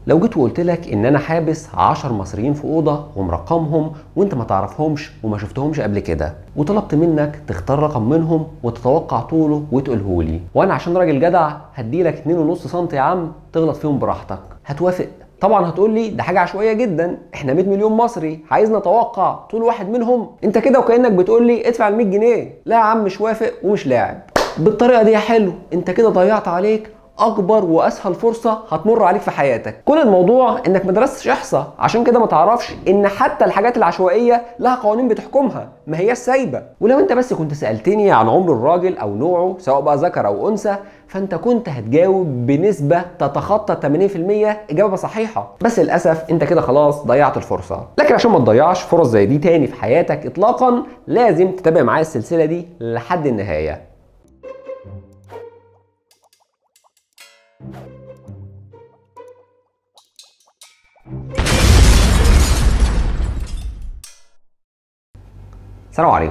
لو جيت وقلت لك ان انا حابس 10 مصريين في اوضه ومرقمهم وانت ما تعرفهمش وما شفتهمش قبل كده وطلبت منك تختار رقم منهم وتتوقع طوله وتقوله لي وانا عشان راجل جدع هديلك 2.5 سم يا عم تغلط فيهم براحتك هتوافق طبعا هتقول لي ده حاجه عشوائيه جدا احنا 100 مليون مصري عايز نتوقع طول واحد منهم انت كده وكانك بتقول لي ادفع ال 100 جنيه لا يا عم مش وافق ومش لاعب بالطريقه دي يا حلو انت كده ضيعت عليك اكبر واسهل فرصه هتمر عليك في حياتك كل الموضوع انك ما درستش احصاء عشان كده ما تعرفش ان حتى الحاجات العشوائيه لها قوانين بتحكمها ما هياش سايبه ولو انت بس كنت سالتني عن عمر الراجل او نوعه سواء بقى ذكر او انثى فانت كنت هتجاوب بنسبه تتخطى 80% اجابه صحيحه بس للاسف انت كده خلاص ضيعت الفرصه لكن عشان ما تضيعش فرص زي دي تاني في حياتك اطلاقا لازم تتابع معايا السلسله دي لحد النهايه السلام عليكم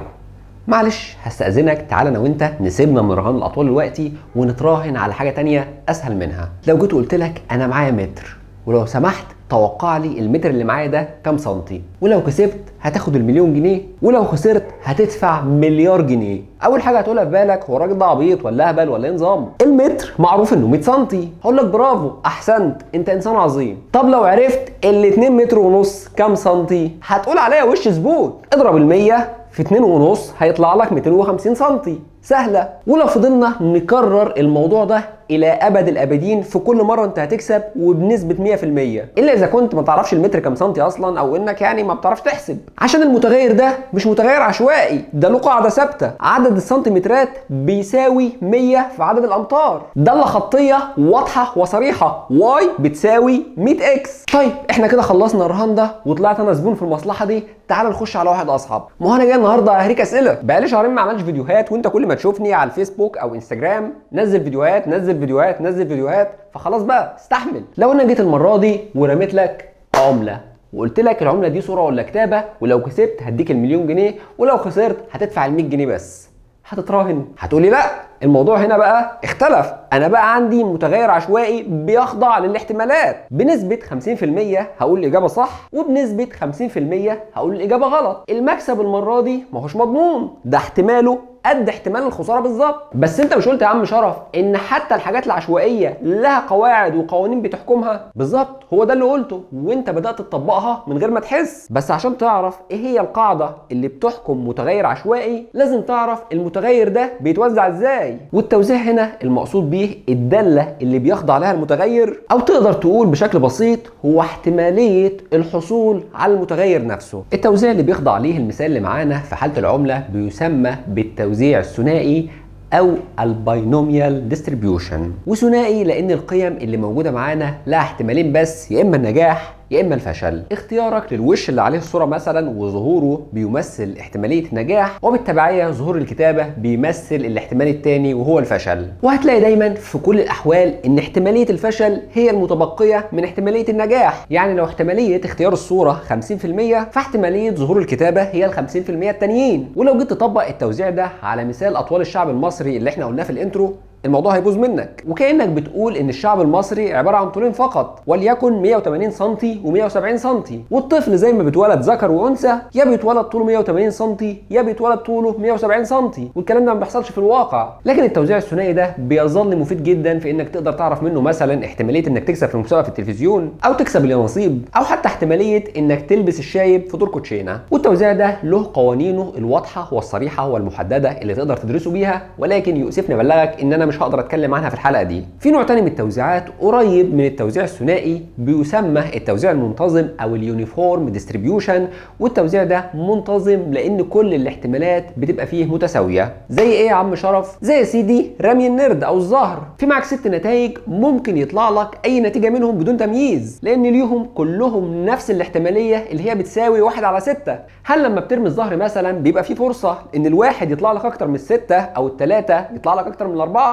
معلش هستأذنك تعالى انا وانت نسيبنا من رهان الاطوال دلوقتي ونتراهن على حاجه تانية اسهل منها لو جيت قلت لك انا معايا متر ولو سمحت توقع لي المتر اللي معايا ده كام سنتي ولو كسبت هتاخد المليون جنيه ولو خسرت هتدفع مليار جنيه اول حاجه هتقولها في بالك هو الراجل ده عبيط ولا اهبل ولا ايه نظام المتر معروف انه 100 سنتي هقول لك برافو احسنت انت انسان عظيم طب لو عرفت ال 2 متر ونص كام سنتي هتقول عليا وش زبون اضرب ال 100 في 2 ونص هيطلع لك 250 سنتي سهله ولو فضلنا نكرر الموضوع ده الى ابد الابدين في كل مره انت هتكسب وبنسبه 100% الا اذا كنت ما تعرفش المتر كام سنتي اصلا او انك يعني ما بتعرفش تحسب عشان المتغير ده مش متغير عشوائي ده له قاعده ثابته عدد السنتيمترات بيساوي 100 في عدد الامتار داله خطيه واضحه وصريحه واي بتساوي 100 اكس طيب احنا كده خلصنا الرهان ده وطلعت انا زبون في المصلحه دي تعال نخش على واحد اصعب ما هو انا جاي النهارده اهريك اسئله بقالي شهرين ما عملتش فيديوهات وانت كل ما تشوفني على الفيسبوك او انستجرام نزل فيديوهات نزل فيديوهات نزل فيديوهات فخلاص بقى استحمل لو انا جيت المره دي ورميت لك عمله وقلت لك العمله دي صوره ولا كتابه ولو كسبت هديك المليون جنيه ولو خسرت هتدفع ال 100 جنيه بس هتتراهن هتقولي لا الموضوع هنا بقى اختلف انا بقى عندي متغير عشوائي بيخضع للاحتمالات بنسبة 50% هقول الإجابة صح وبنسبة 50% هقول الإجابة غلط المكسب المرة دي ما هوش مضمون ده احتماله قد احتمال الخساره بالظبط بس انت مش قلت يا عم شرف ان حتى الحاجات العشوائيه لها قواعد وقوانين بتحكمها بالظبط هو ده اللي قلته وانت بدات تطبقها من غير ما تحس بس عشان تعرف ايه هي القاعده اللي بتحكم متغير عشوائي لازم تعرف المتغير ده بيتوزع ازاي والتوزيع هنا المقصود بيه الداله اللي بيخضع لها المتغير او تقدر تقول بشكل بسيط هو احتماليه الحصول على المتغير نفسه التوزيع اللي بيخضع ليه المثال اللي معانا في حاله العمله بيسمى بالتوزيع التوزيع الثنائي او الباينوميال ديستريبيوشن وثنائي لان القيم اللي موجوده معانا لها احتمالين بس يا اما النجاح يا اما الفشل اختيارك للوش اللي عليه الصوره مثلا وظهوره بيمثل احتماليه نجاح وبالتبعيه ظهور الكتابه بيمثل الاحتمال الثاني وهو الفشل وهتلاقي دايما في كل الاحوال ان احتماليه الفشل هي المتبقيه من احتماليه النجاح يعني لو احتماليه اختيار الصوره 50% فاحتماليه ظهور الكتابه هي ال 50% التانيين ولو جيت تطبق التوزيع ده على مثال اطوال الشعب المصري اللي احنا قلناه في الانترو الموضوع هيبوظ منك وكانك بتقول ان الشعب المصري عباره عن طولين فقط وليكن 180 سم و170 سم والطفل زي ما بيتولد ذكر وانثى يا بيتولد طوله 180 سم يا بيتولد طوله 170 سم والكلام ده ما بيحصلش في الواقع لكن التوزيع الثنائي ده بيظل مفيد جدا في انك تقدر تعرف منه مثلا احتماليه انك تكسب في مسابقه في التلفزيون او تكسب اليانصيب او حتى احتماليه انك تلبس الشايب في دور كوتشينه والتوزيع ده له قوانينه الواضحه والصريحه والمحدده اللي تقدر تدرسه بيها ولكن يؤسفني ابلغك ان انا مش هقدر اتكلم عنها في الحلقه دي في نوع تاني من التوزيعات قريب من التوزيع الثنائي بيسمى التوزيع المنتظم او اليونيفورم ديستريبيوشن والتوزيع ده منتظم لان كل الاحتمالات بتبقى فيه متساويه زي ايه يا عم شرف زي يا سيدي رمي النرد او الزهر في معاك ست نتائج ممكن يطلع لك اي نتيجه منهم بدون تمييز لان ليهم كلهم نفس الاحتماليه اللي هي بتساوي واحد على ستة هل لما بترمي الزهر مثلا بيبقى في فرصه ان الواحد يطلع لك اكتر من الستة او الثلاثه يطلع لك اكتر من الاربعه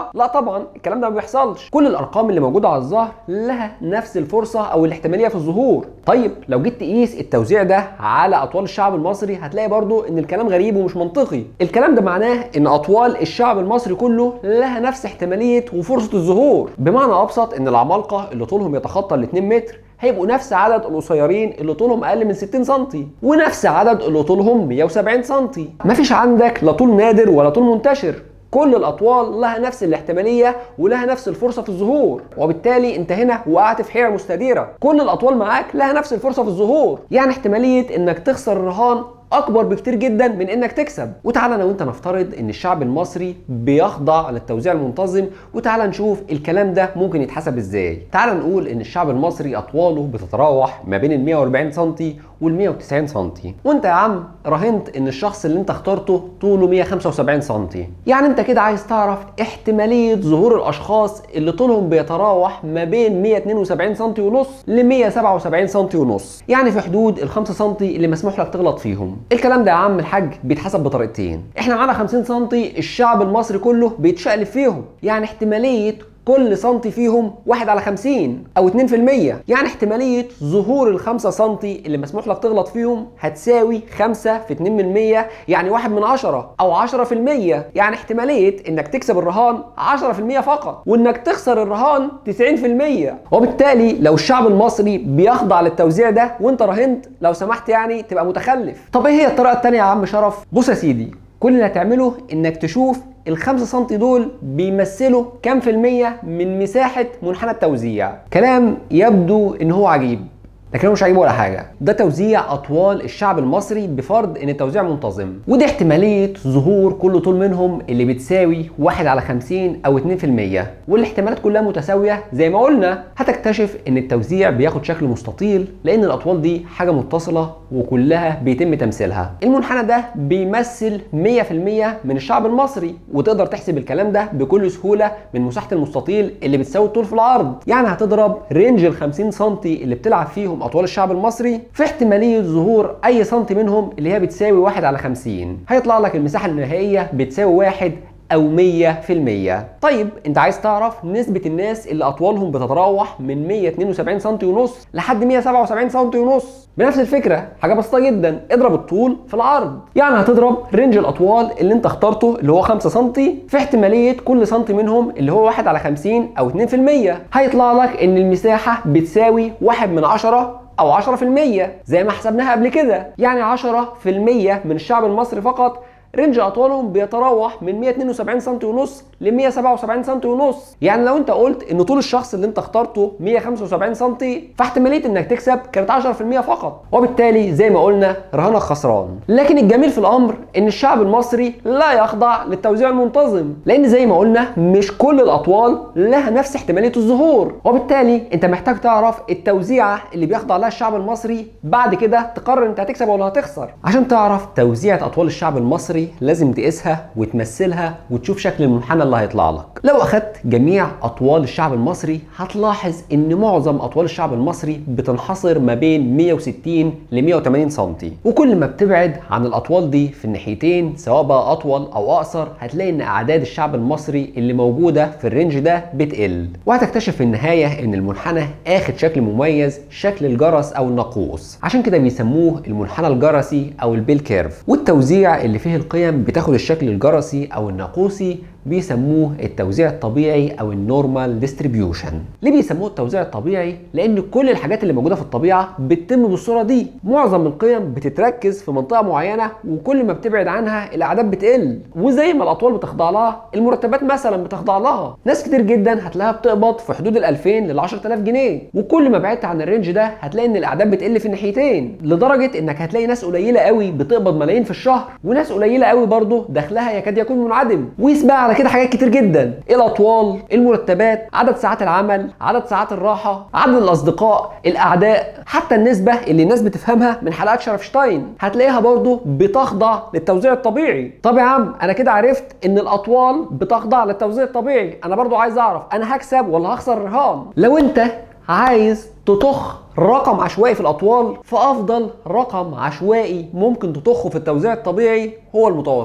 بسرعه لا طبعا الكلام ده ما بيحصلش كل الارقام اللي موجوده على الظهر لها نفس الفرصه او الاحتماليه في الظهور طيب لو جيت تقيس التوزيع ده على اطوال الشعب المصري هتلاقي برضو ان الكلام غريب ومش منطقي الكلام ده معناه ان اطوال الشعب المصري كله لها نفس احتماليه وفرصه الظهور بمعنى ابسط ان العمالقه اللي طولهم يتخطى ال 2 متر هيبقوا نفس عدد القصيرين اللي طولهم اقل من 60 سم ونفس عدد اللي طولهم 170 سم مفيش عندك لا طول نادر ولا طول منتشر كل الاطوال لها نفس الاحتماليه ولها نفس الفرصه في الظهور وبالتالي انت هنا وقعت في حيره مستديره كل الاطوال معاك لها نفس الفرصه في الظهور يعني احتماليه انك تخسر الرهان اكبر بكتير جدا من انك تكسب وتعالى انا وانت نفترض ان الشعب المصري بيخضع للتوزيع المنتظم وتعالى نشوف الكلام ده ممكن يتحسب ازاي تعالى نقول ان الشعب المصري اطواله بتتراوح ما بين ال 140 سم وال 190 سم وانت يا عم راهنت ان الشخص اللي انت اخترته طوله 175 سم يعني انت كده عايز تعرف احتماليه ظهور الاشخاص اللي طولهم بيتراوح ما بين 172 سم ونص ل 177 سم ونص يعني في حدود ال 5 سم اللي مسموح لك تغلط فيهم الكلام ده يا عم الحاج بيتحسب بطريقتين احنا معانا 50 سم الشعب المصري كله بيتشقلب فيهم يعني احتماليه كل سنتي فيهم واحد على 50 او 2% يعني احتمالية ظهور ال 5 سنتي اللي مسموح لك تغلط فيهم هتساوي 5 في 2% يعني 1 من 10 او 10% يعني احتمالية انك تكسب الرهان 10% فقط وانك تخسر الرهان 90% وبالتالي لو الشعب المصري بيخضع للتوزيع ده وانت راهنت لو سمحت يعني تبقى متخلف طب ايه هي الطريقة التانية يا عم شرف بص يا سيدي كل اللي هتعمله انك تشوف الخمسة سم دول بيمثلوا كام في المية من مساحة منحنى التوزيع كلام يبدو ان هو عجيب لكن هو مش عجيب ولا حاجه ده توزيع اطوال الشعب المصري بفرض ان التوزيع منتظم ودي احتماليه ظهور كل طول منهم اللي بتساوي 1 على 50 او 2% والاحتمالات كلها متساويه زي ما قلنا هتكتشف ان التوزيع بياخد شكل مستطيل لان الاطوال دي حاجه متصله وكلها بيتم تمثيلها المنحنى ده بيمثل 100% من الشعب المصري وتقدر تحسب الكلام ده بكل سهوله من مساحه المستطيل اللي بتساوي الطول في العرض يعني هتضرب رينج ال 50 سم اللي بتلعب فيهم اطوال الشعب المصري في احتماليه ظهور اي سنتي منهم اللي هي بتساوي 1 على 50 هيطلع لك المساحه النهائيه بتساوي 1 او 100% طيب انت عايز تعرف نسبة الناس اللي اطوالهم بتتراوح من 172 سم ونص لحد 177 سم ونص بنفس الفكرة حاجة بسيطة جدا اضرب الطول في العرض يعني هتضرب رينج الاطوال اللي انت اخترته اللي هو 5 سم في احتمالية كل سم منهم اللي هو 1 على 50 او 2% هيطلع لك ان المساحة بتساوي 1 من 10 او 10% زي ما حسبناها قبل كده يعني 10% من الشعب المصري فقط رينج اطوالهم بيتراوح من 172 سم ونص ل 177 سم ونص يعني لو انت قلت ان طول الشخص اللي انت اخترته 175 سم فاحتماليه انك تكسب كانت 10% فقط وبالتالي زي ما قلنا رهانك خسران لكن الجميل في الامر ان الشعب المصري لا يخضع للتوزيع المنتظم لان زي ما قلنا مش كل الاطوال لها نفس احتماليه الظهور وبالتالي انت محتاج تعرف التوزيعه اللي بيخضع لها الشعب المصري بعد كده تقرر انت هتكسب ولا هتخسر عشان تعرف توزيعه اطوال الشعب المصري لازم تقيسها وتمثلها وتشوف شكل المنحنى اللي هيطلع لك لو اخدت جميع اطوال الشعب المصري هتلاحظ ان معظم اطوال الشعب المصري بتنحصر ما بين 160 ل 180 سم وكل ما بتبعد عن الاطوال دي في الناحيتين سواء بقى اطول او اقصر هتلاقي ان اعداد الشعب المصري اللي موجوده في الرينج ده بتقل وهتكتشف في النهايه ان المنحنى اخد شكل مميز شكل الجرس او الناقوس عشان كده بيسموه المنحنى الجرسي او البيل كيرف والتوزيع اللي فيه القيم بتاخد الشكل الجرسي او الناقوسي بيسموه التوزيع الطبيعي او النورمال ديستريبيوشن ليه بيسموه التوزيع الطبيعي لان كل الحاجات اللي موجوده في الطبيعه بتتم بالصوره دي معظم القيم بتتركز في منطقه معينه وكل ما بتبعد عنها الاعداد بتقل وزي ما الاطوال بتخضع لها المرتبات مثلا بتخضع لها ناس كتير جدا هتلاقيها بتقبض في حدود ال 2000 لل 10000 جنيه وكل ما بعدت عن الرينج ده هتلاقي ان الاعداد بتقل في الناحيتين لدرجه انك هتلاقي ناس قليله قوي بتقبض ملايين في الشهر وناس قليله قوي برضه دخلها يكاد يكون منعدم وقيس بقى على كده حاجات كتير جدا الاطوال المرتبات عدد ساعات العمل عدد ساعات الراحه عدد الاصدقاء الاعداء حتى النسبه اللي الناس بتفهمها من حلقات شرفشتاين هتلاقيها برضه بتخضع للتوزيع الطبيعي طب يا عم انا كده عرفت ان الاطوال بتخضع للتوزيع الطبيعي انا برضه عايز اعرف انا هكسب ولا هخسر الرهان لو انت عايز تطخ رقم عشوائي في الاطوال فافضل رقم عشوائي ممكن تطخه في التوزيع الطبيعي هو المتوسط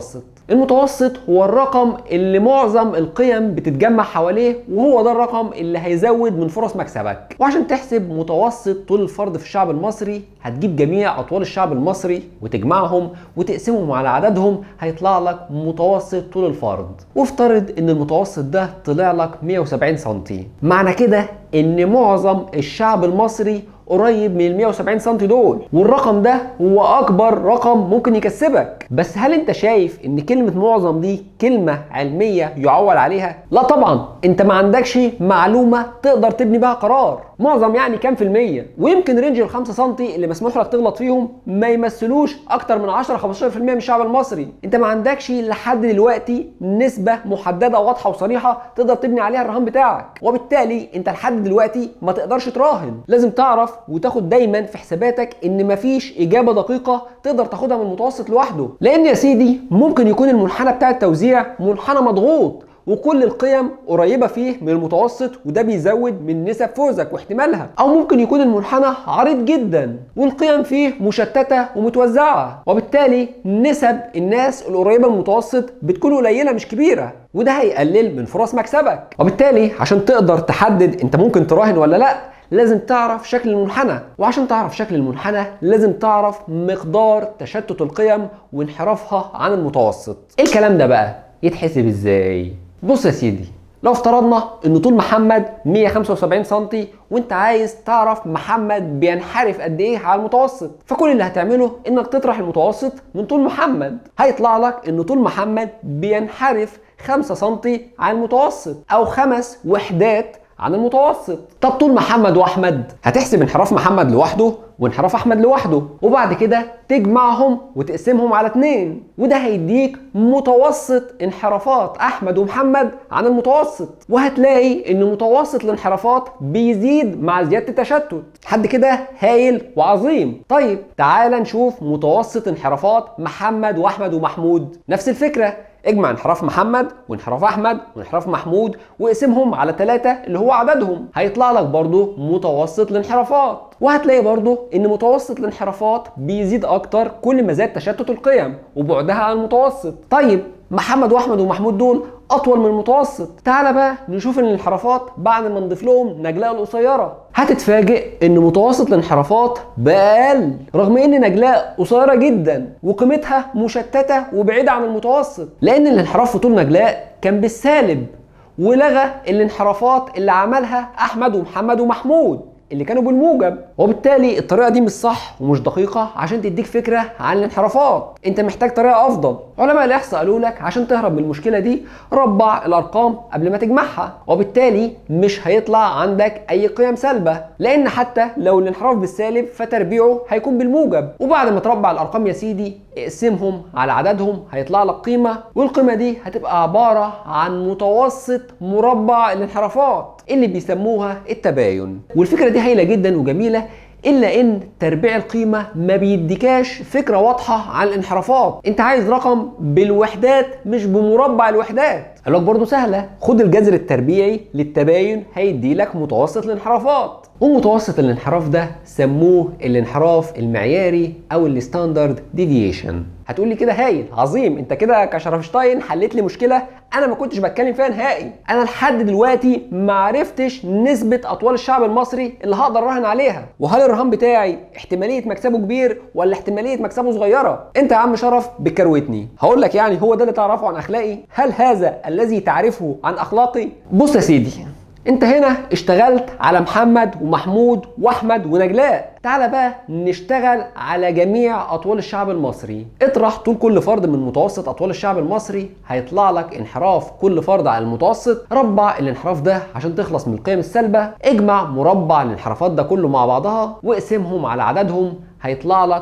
المتوسط هو الرقم اللي معظم القيم بتتجمع حواليه وهو ده الرقم اللي هيزود من فرص مكسبك وعشان تحسب متوسط طول الفرد في الشعب المصري هتجيب جميع اطوال الشعب المصري وتجمعهم وتقسمهم على عددهم هيطلع لك متوسط طول الفرد وافترض ان المتوسط ده طلع لك 170 سم معنى كده ان معظم الشعب المصري قريب من ال 170 سم دول والرقم ده هو اكبر رقم ممكن يكسبك بس هل انت شايف ان كلمه معظم دي كلمه علميه يعول عليها لا طبعا انت ما عندكش معلومه تقدر تبني بها قرار معظم يعني كام في المية ويمكن رينج ال 5 سم اللي مسموح لك تغلط فيهم ما يمثلوش اكتر من 10 15% من الشعب المصري انت ما عندكش لحد دلوقتي نسبه محدده واضحه وصريحه تقدر تبني عليها الرهان بتاعك وبالتالي انت لحد دلوقتي ما تقدرش تراهن لازم تعرف وتاخد دايما في حساباتك ان مفيش اجابه دقيقه تقدر تاخدها من المتوسط لوحده لان يا سيدي ممكن يكون المنحنى بتاع التوزيع منحنى مضغوط وكل القيم قريبه فيه من المتوسط وده بيزود من نسب فوزك واحتمالها او ممكن يكون المنحنى عريض جدا والقيم فيه مشتته ومتوزعه وبالتالي نسب الناس القريبه من المتوسط بتكون قليله مش كبيره وده هيقلل من فرص مكسبك وبالتالي عشان تقدر تحدد انت ممكن تراهن ولا لا لازم تعرف شكل المنحنى وعشان تعرف شكل المنحنى لازم تعرف مقدار تشتت القيم وانحرافها عن المتوسط ايه الكلام ده بقى يتحسب ازاي بص يا سيدي لو افترضنا ان طول محمد 175 سم وانت عايز تعرف محمد بينحرف قد ايه على المتوسط فكل اللي هتعمله انك تطرح المتوسط من طول محمد هيطلع لك ان طول محمد بينحرف 5 سم على المتوسط او خمس وحدات عن المتوسط طب طول محمد واحمد هتحسب انحراف محمد لوحده وانحراف احمد لوحده وبعد كده تجمعهم وتقسمهم على اتنين وده هيديك متوسط انحرافات احمد ومحمد عن المتوسط وهتلاقي ان متوسط الانحرافات بيزيد مع زياده التشتت لحد كده هايل وعظيم طيب تعال نشوف متوسط انحرافات محمد واحمد ومحمود نفس الفكره اجمع انحراف محمد وانحراف احمد وانحراف محمود واقسمهم على ثلاثة اللي هو عددهم هيطلع لك برضو متوسط الانحرافات وهتلاقي برضو ان متوسط الانحرافات بيزيد اكتر كل ما زاد تشتت القيم وبعدها عن المتوسط طيب محمد واحمد ومحمود دول اطول من المتوسط تعال بقى نشوف الانحرافات بعد ما نضيف لهم نجلاء القصيره هتتفاجئ ان متوسط الانحرافات بقل رغم ان نجلاء قصيره جدا وقيمتها مشتته وبعيده عن المتوسط لان الانحراف في طول نجلاء كان بالسالب ولغى الانحرافات اللي عملها احمد ومحمد ومحمود اللي كانوا بالموجب وبالتالي الطريقه دي مش صح ومش دقيقه عشان تديك فكره عن الانحرافات انت محتاج طريقه افضل علماء الاحصاء قالوا لك عشان تهرب من المشكله دي ربع الارقام قبل ما تجمعها وبالتالي مش هيطلع عندك اي قيم سالبه لان حتى لو الانحراف بالسالب فتربيعه هيكون بالموجب وبعد ما تربع الارقام يا سيدي اقسمهم على عددهم هيطلع لك قيمه والقيمه دي هتبقى عباره عن متوسط مربع الانحرافات اللي بيسموها التباين والفكره دي هايله جدا وجميله الا ان تربيع القيمه ما بيديكاش فكره واضحه عن الانحرافات انت عايز رقم بالوحدات مش بمربع الوحدات قال لك برضه سهله خد الجذر التربيعي للتباين هيدي لك متوسط الانحرافات ومتوسط الانحراف ده سموه الانحراف المعياري او الستاندرد ديفيشن هتقول لي كده هايل عظيم انت كده كشرفشتاين حليت لي مشكله انا ما كنتش بتكلم فيها نهائي انا لحد دلوقتي ما عرفتش نسبه اطوال الشعب المصري اللي هقدر اراهن عليها وهل الرهان بتاعي احتماليه مكسبه كبير ولا احتماليه مكسبه صغيره انت يا عم شرف بتكروتني هقول لك يعني هو ده اللي تعرفه عن اخلاقي هل هذا الذي تعرفه عن اخلاقي بص يا سيدي انت هنا اشتغلت على محمد ومحمود واحمد ونجلاء تعالى بقى نشتغل على جميع اطوال الشعب المصري اطرح طول كل فرد من متوسط اطوال الشعب المصري هيطلع لك انحراف كل فرد على المتوسط ربع الانحراف ده عشان تخلص من القيم السالبه اجمع مربع الانحرافات ده كله مع بعضها واقسمهم على عددهم هيطلع لك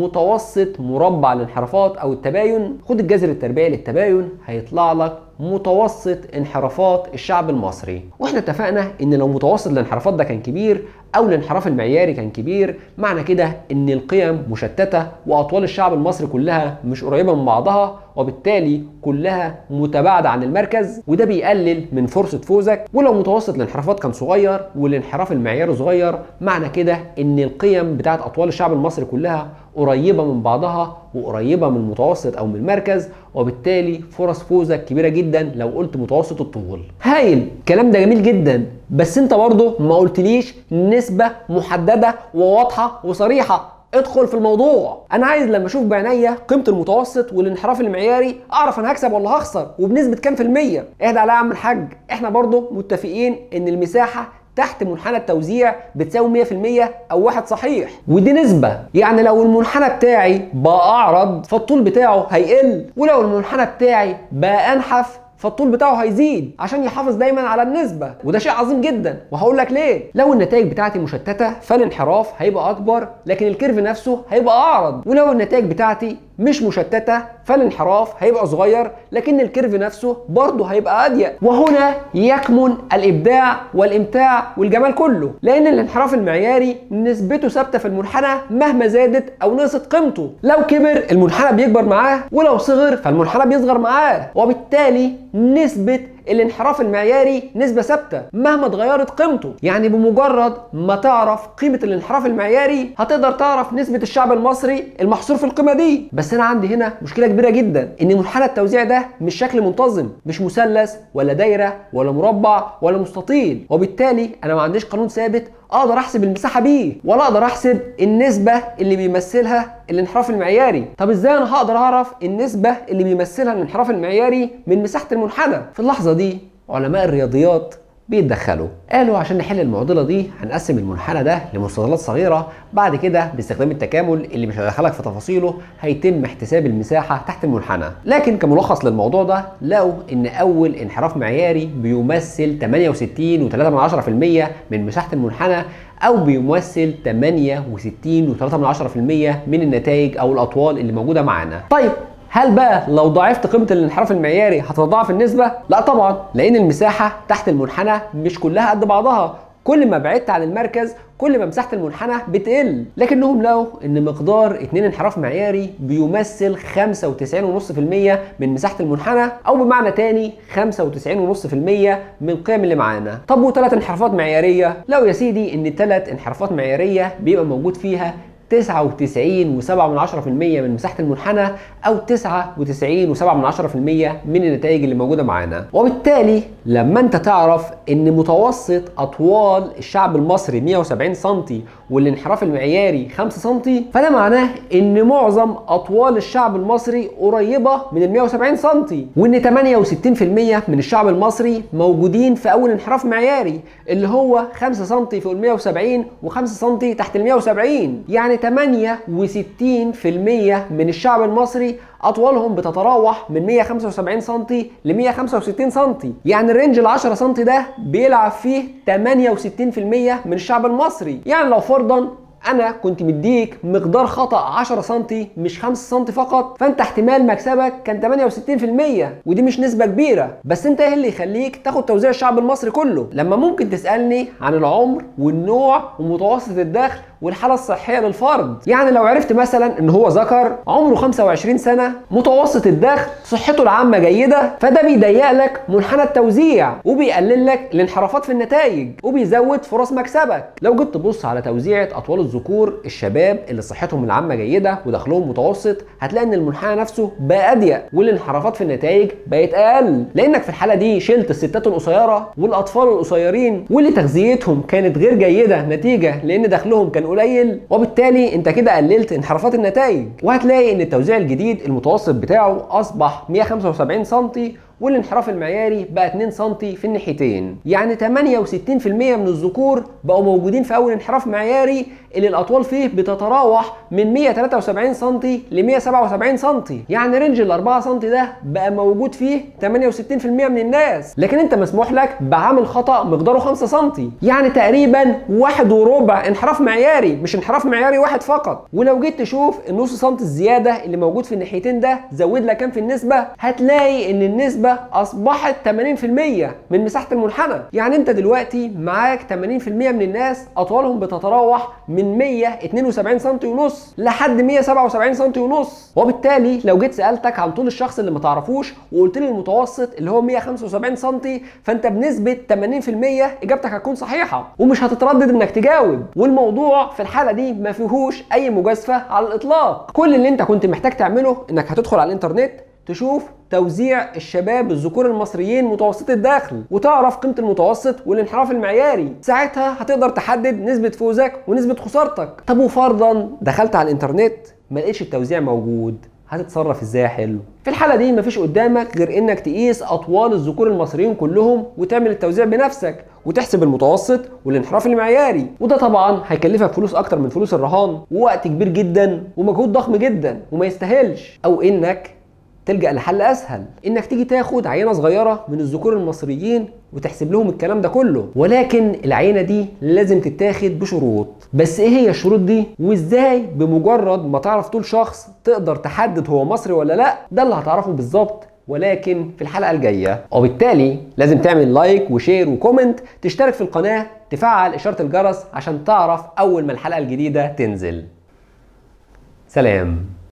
متوسط مربع الانحرافات او التباين خد الجذر التربيعي للتباين هيطلع لك متوسط انحرافات الشعب المصري واحنا اتفقنا ان لو متوسط الانحرافات ده كان كبير او الانحراف المعياري كان كبير معنى كده ان القيم مشتته واطوال الشعب المصري كلها مش قريبه من بعضها وبالتالي كلها متباعده عن المركز وده بيقلل من فرصه فوزك ولو متوسط الانحرافات كان صغير والانحراف المعياري صغير معنى كده ان القيم بتاعت اطوال الشعب المصري كلها قريبه من بعضها وقريبه من المتوسط او من المركز وبالتالي فرص فوزك كبيره جدا لو قلت متوسط الطول هايل الكلام ده جميل جدا بس انت برضه ما قلتليش نسبه محدده وواضحه وصريحه ادخل في الموضوع انا عايز لما اشوف بعينيا قيمه المتوسط والانحراف المعياري اعرف انا هكسب ولا هخسر وبنسبه كام في الميه اهدى عليا يا عم الحاج احنا برضه متفقين ان المساحه تحت منحنى التوزيع بتساوي 100% او واحد صحيح ودي نسبة يعني لو المنحنى بتاعي بقى اعرض فالطول بتاعه هيقل ولو المنحنى بتاعي بقى انحف فالطول بتاعه هيزيد عشان يحافظ دايما على النسبة وده شيء عظيم جدا وهقول لك ليه لو النتائج بتاعتي مشتتة فالانحراف هيبقى اكبر لكن الكيرف نفسه هيبقى اعرض ولو النتائج بتاعتي مش مشتتة فالانحراف هيبقى صغير لكن الكيرف نفسه برضه هيبقى اضيق وهنا يكمن الابداع والامتاع والجمال كله لان الانحراف المعياري نسبته ثابته في المنحنى مهما زادت او نقصت قيمته لو كبر المنحنى بيكبر معاه ولو صغر فالمنحنى بيصغر معاه وبالتالي نسبه الانحراف المعياري نسبة ثابتة مهما اتغيرت قيمته يعني بمجرد ما تعرف قيمة الانحراف المعياري هتقدر تعرف نسبة الشعب المصري المحصور في القيمة دي بس انا عندي هنا مشكلة كبيرة جدا ان منحنى التوزيع ده مش شكل منتظم مش مثلث ولا دايرة ولا مربع ولا مستطيل وبالتالي انا ما عنديش قانون ثابت اقدر احسب المساحه بيه ولا اقدر احسب النسبه اللي بيمثلها الانحراف المعياري طب ازاي انا هقدر اعرف النسبه اللي بيمثلها الانحراف المعياري من مساحه المنحنى في اللحظه دي علماء الرياضيات بيتدخلوا قالوا عشان نحل المعضله دي هنقسم المنحنى ده لمستطيلات صغيره بعد كده باستخدام التكامل اللي مش هدخلك في تفاصيله هيتم احتساب المساحه تحت المنحنى لكن كملخص للموضوع ده لقوا ان اول انحراف معياري بيمثل 68.3% من مساحه المنحنى او بيمثل 68.3% من النتائج او الاطوال اللي موجوده معانا طيب هل بقى لو ضاعفت قيمه الانحراف المعياري هتتضاعف النسبه؟ لا طبعا لان المساحه تحت المنحنى مش كلها قد بعضها كل ما بعدت عن المركز كل ما مساحه المنحنى بتقل لكنهم لقوا ان مقدار اتنين انحراف معياري بيمثل 95.5% من مساحه المنحنى او بمعنى تاني 95.5% من القيم اللي معانا طب وثلاث انحرافات معياريه لو يا سيدي ان ثلاث انحرافات معياريه بيبقى موجود فيها 99.7% من مساحة المنحنى أو 99.7% من النتائج اللي موجودة معانا وبالتالي لما أنت تعرف أن متوسط أطوال الشعب المصري 170 سم والانحراف المعياري 5 سم فده معناه أن معظم أطوال الشعب المصري قريبة من ال 170 سم وأن 68% من الشعب المصري موجودين في أول انحراف معياري اللي هو 5 سم فوق ال 170 و5 سم تحت ال 170 يعني 68% من الشعب المصري اطوالهم بتتراوح من 175 سم ل 165 سم يعني الرينج ال 10 سم ده بيلعب فيه 68% من الشعب المصري يعني لو فرضا انا كنت مديك مقدار خطا 10 سم مش 5 سم فقط فانت احتمال مكسبك كان 68% ودي مش نسبه كبيره بس انت ايه اللي يخليك تاخد توزيع الشعب المصري كله لما ممكن تسالني عن العمر والنوع ومتوسط الدخل والحالة الصحية للفرد يعني لو عرفت مثلا ان هو ذكر عمره 25 سنة متوسط الدخل صحته العامة جيدة فده بيضيق لك منحنى التوزيع وبيقلل لك الانحرافات في النتائج وبيزود فرص مكسبك لو جيت تبص على توزيعة اطوال الذكور الشباب اللي صحتهم العامة جيدة ودخلهم متوسط هتلاقي ان المنحنى نفسه بقى اضيق والانحرافات في النتائج بقت اقل لانك في الحالة دي شلت الستات القصيرة والاطفال القصيرين واللي تغذيتهم كانت غير جيدة نتيجة لان دخلهم كان قليل وبالتالي انت كده قللت انحرافات النتائج وهتلاقي ان التوزيع الجديد المتوسط بتاعه اصبح 175 سم والانحراف المعياري بقى 2 سم في الناحيتين يعني 68% من الذكور بقوا موجودين في اول انحراف معياري اللي الاطوال فيه بتتراوح من 173 سم ل 177 سم يعني رينج ال 4 سم ده بقى موجود فيه 68% من الناس لكن انت مسموح لك بعامل خطا مقداره 5 سم يعني تقريبا واحد وربع انحراف معياري مش انحراف معياري واحد فقط ولو جيت تشوف النص سم الزياده اللي موجود في الناحيتين ده زود لك كام في النسبه هتلاقي ان النسبه النسبة أصبحت 80% من مساحة المنحنى يعني أنت دلوقتي معاك 80% من الناس أطوالهم بتتراوح من 172 سم ونص لحد 177 سم ونص وبالتالي لو جيت سألتك عن طول الشخص اللي ما تعرفوش وقلت لي المتوسط اللي هو 175 سم فأنت بنسبة 80% إجابتك هتكون صحيحة ومش هتتردد إنك تجاوب والموضوع في الحالة دي ما فيهوش أي مجازفة على الإطلاق كل اللي أنت كنت محتاج تعمله إنك هتدخل على الإنترنت تشوف توزيع الشباب الذكور المصريين متوسط الدخل وتعرف قيمة المتوسط والانحراف المعياري ساعتها هتقدر تحدد نسبة فوزك ونسبة خسارتك طب وفرضا دخلت على الانترنت ما لقيتش التوزيع موجود هتتصرف ازاي يا حلو في الحالة دي مفيش قدامك غير انك تقيس اطوال الذكور المصريين كلهم وتعمل التوزيع بنفسك وتحسب المتوسط والانحراف المعياري وده طبعا هيكلفك فلوس اكتر من فلوس الرهان ووقت كبير جدا ومجهود ضخم جدا وما يستاهلش او انك تلجأ لحل أسهل إنك تيجي تاخد عينة صغيرة من الذكور المصريين وتحسب لهم الكلام ده كله ولكن العينة دي لازم تتاخد بشروط بس إيه هي الشروط دي وإزاي بمجرد ما تعرف طول شخص تقدر تحدد هو مصري ولا لأ ده اللي هتعرفه بالظبط ولكن في الحلقة الجاية وبالتالي لازم تعمل لايك وشير وكومنت تشترك في القناة تفعل إشارة الجرس عشان تعرف أول ما الحلقة الجديدة تنزل سلام